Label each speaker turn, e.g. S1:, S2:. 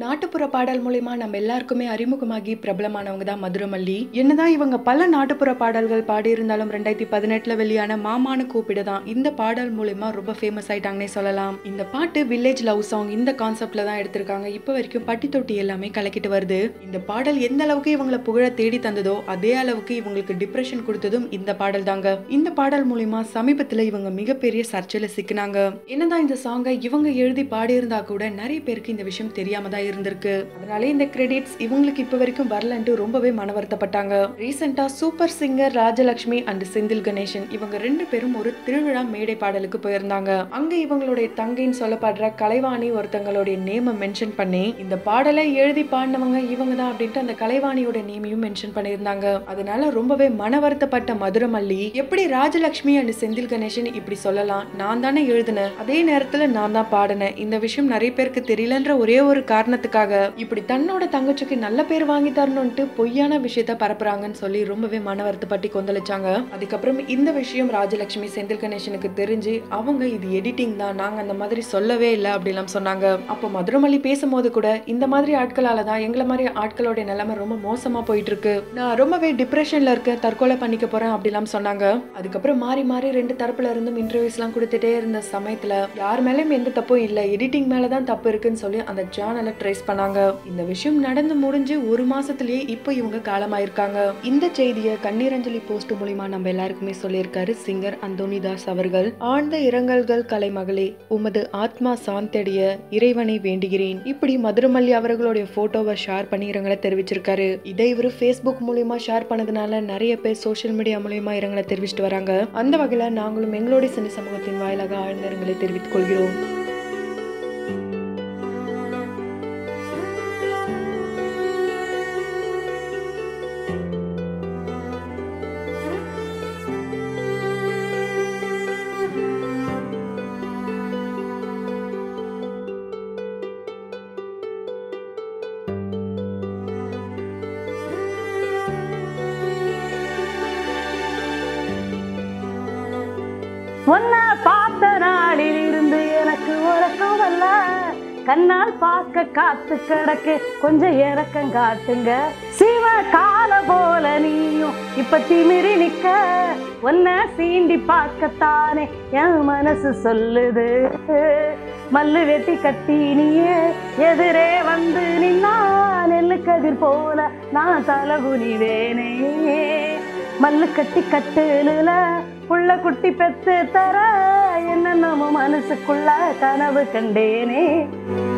S1: நாட்டுப்புற பாடல் மூலியமா நம்ம எல்லாருக்குமே அறிமுகமாகி பிரபலமானவங்க தான் மதுரமல்லி என்னதான் இவங்க பல நாட்டுப்புற பாடல்கள் பாடியிருந்தாலும் ரெண்டாயிரத்தி பதினெட்டுல வெளியான மாமான்னு கூப்பிட தான் இந்த பாடல் மூலியமா ரொம்ப ஃபேமஸ் ஆயிட்டாங்கன்னே சொல்லலாம் இந்த பாட்டு வில்லேஜ் லவ் சாங் இந்த கான்செப்ட்ல தான் எடுத்திருக்காங்க இப்போ வரைக்கும் பட்டி தொட்டி எல்லாமே கலக்கிட்டு வருது இந்த பாடல் எந்த அளவுக்கு இவங்களை புகழ தேடி தந்ததோ அதே அளவுக்கு இவங்களுக்கு டிப்ரெஷன் கொடுத்ததும் இந்த பாடல் தாங்க இந்த பாடல் மூலியமா சமீபத்துல இவங்க மிகப்பெரிய சர்ச்சையில சிக்கினாங்க என்னதான் இந்த சாங்கை இவங்க எழுதி பாடியிருந்தா கூட நிறைய பேருக்கு இந்த விஷயம் தெரியாம தான் இருந்திருக்கு அதனாலே இந்த கிரெடிட்ஸ் இவங்களுக்கு இப்ப வரைக்கும் வரலன்ட்டு ரொம்பவே மன வருத்தப்பட்டாங்க ரீசெண்டா super singer Rajalakshmi and Senthil Ganesan இவங்க ரெண்டு பேரும் ஒரு திருவிழா மேடை பாடலுக்கு போயிருந்தாங்க அங்க இவங்களுடைய தங்கைன்னு சொல்லப்படுற கலைவாணி ஒருத்தங்களுடைய நேம மென்ஷன் பண்ணி இந்த பாடலை எழுதி பாடினவங்க இவங்க தான் அப்படின்ட்டு அந்த கலைவாணியோட நேமையும் மென்ஷன் பண்ணியிருந்தாங்க அதனால ரொம்பவே மன வருத்தப்பட்ட மதுரமல்லி எப்படி ராஜலட்சுமி அண்ட் செந்தில் கணேசன் இப்படி சொல்லலாம் நான் தானே எழுதினேன் அதே நேரத்துல நான் தான் பாடினேன் இந்த விஷயம் நிறைய பேருக்கு தெரியலன்ற ஒரே ஒரு காரணத்துக்காக இப்படி தன்னோட தங்கச்சிக்கு நல்ல பேர் வாங்கி தரணும்ட்டு பொய்யான விஷயத்த பரப்புறாங்கன்னு சொல்லி ரொம்பவே மன வருத்தப்பட்டு கொந்தளிச்சாங்க அதுக்கப்புறம் இந்த விஷயம் ராஜலட்சுமி செந்தில் கணேசனுக்கு தெரிஞ்சு அவங்க இது எடிட்டிங் தான் நாங்க அந்த மாதிரி சொல்லவே இல்லை அப்படிலாம் சொன்னாங்க அப்போ மதுரமல்லி பேசும்போது கூட இந்த மாதிரி ஆட்களால தான் எங்களை மாதிரி ஆட்களோட நிலைமை ரொம்ப மோசமா போயிட்டு இருக்கு நான் ரொம்பவே டிப்ரெஷன்ல இருக்கேன் தற்கொலை பண்ணிக்க போறேன் அப்படிலாம் சொன்னாங்க அதுக்கப்புறம் மாறி மாறி ரெண்டு தரப்புல இருந்தும் இன்டர்வியூஸ் எல்லாம் கொடுத்துட்டே இருந்த சமயத்துல யார் மேலயும் எந்த தப்பும் இல்ல எடிட்டிங் மேலதான் தப்பு இருக்குன்னு சொல்லி அந்த ஜேர்னலை ட்ரேஸ் பண்ணாங்க இந்த விஷயம் நடந்து முடிஞ்சு ஒரு மாசத்திலேயே இப்போ இவங்க காலமாயிருக்காங்க இந்த செய்தியை கண்ணீரஞ்சலி போஸ்ட் மூலியமா நம்ம எல்லாருக்குமே சொல்லியிருக்காரு சிங்கர் அந்தோனிதாஸ் அவர்கள் ஆழ்ந்த இரங்கல்கள் கலைமகளே உமது ஆத்மா சாந்தடைய இறைவனை வேண்டுகிறேன் இப்படி மதுரமல்லி அவர்களுடைய போட்டோவை ஷேர் பண்ணி இரங்கலை தெரிவிச்சிருக்காரு இதை இவர் ஃபேஸ்புக் மூலியமா ஷேர் பண்ணதுனால நிறைய பேர் சோஷியல் மீடியா மூலியமா இரங்கலை தெரிவிச்சிட்டு வராங்க அந்த வகையில நாங்களும் எங்களுடைய சினி சமூகத்தின் வாயிலாக ஆழ்ந்த இரங்கலை தெரிவித்துக் கொள்கிறோம்
S2: உன்னை பார்த்த நாளில் இருந்து எனக்கு உறக்கம் வரல கண்ணால் பார்க்க காத்து கிடக்கு கொஞ்சம் இறக்கம் காட்டுங்க சிவ கால போல நீயும் இப்ப திமிரி நிக்க உன்னை சீண்டி பார்க்கத்தானே என் மனசு சொல்லுது மல்லு வெட்டி கட்டி நீயே எதிரே வந்து நின்னா நெல்லு கதிர் போல நான் தலகுனி வேனே மல்லு கட்டி கட்டுல புள்ள குட்டி பெத்து தர என்ன நம்ம மனசுக்குள்ள கனவு கண்டேனே